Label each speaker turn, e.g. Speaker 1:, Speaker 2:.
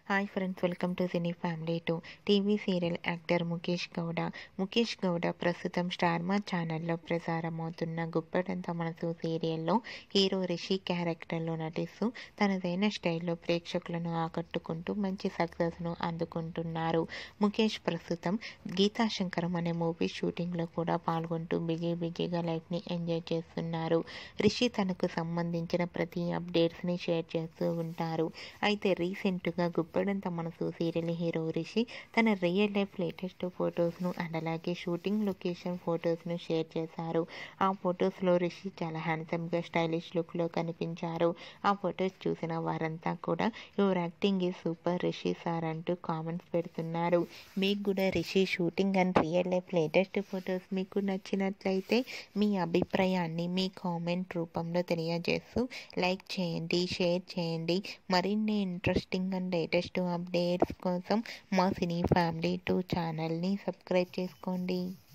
Speaker 1: hi friends welcome to cine family two TV serial actor Mukesh Gowda Mukesh Gowda ప్రస్తుతం స్టార్మా ఛానల్లో ప్రసారమవుతున్న గుప్పడంత మనసు సీరియల్లో హీరో రిషి క్యారెక్టర్లో నటిస్తూ తనదైన స్టైల్లో ప్రేక్షకులను ఆకట్టుకుంటూ మంచి సక్సెస్ను అందుకుంటున్నారు ముఖేష్ ప్రస్తుతం గీతాశంకరం అనే మూవీ షూటింగ్లో కూడా పాల్గొంటూ బిజీ బిజీగా లైఫ్ని ఎంజాయ్ చేస్తున్నారు రిషి తనకు సంబంధించిన ప్రతి అప్డేట్స్ని షేర్ చేస్తూ ఉంటారు అయితే రీసెంట్గా గుప్పడంత మనసు సీరియల్ హీరో రిషి తన రియల్ లైఫ్ లేటెస్ట్ ఫొటోస్ను అండ్ అలాగే షూటింగ్ లొకేషన్ ఫొటోస్ను షేర్ చేశారు ఆ ఫొటోస్లో రిషి చాలా హ్యాండ్సమ్గా స్టైలిష్ లుక్లో కనిపించారు ఆ ఫొటోస్ చూసిన వారంతా కూడా యువర్ యాక్టింగ్ ఈ సూపర్ రిషి సార్ అంటూ కామెంట్స్ పెడుతున్నారు మీకు కూడా Rishi shooting and real life latest photos మీకు నచ్చినట్లయితే మీ అభిప్రాయాన్ని మీ కామెంట్ రూపంలో తెలియజేస్తూ లైక్ చేయండి షేర్ చేయండి మరిన్ని ఇంట్రెస్టింగ్ అండ్ లేటెస్ట్ అప్డేట్స్ కోసం మా సినీ ఫ్యామిలీ టూ ఛానల్ని సబ్స్క్రైబ్ చేసుకోండి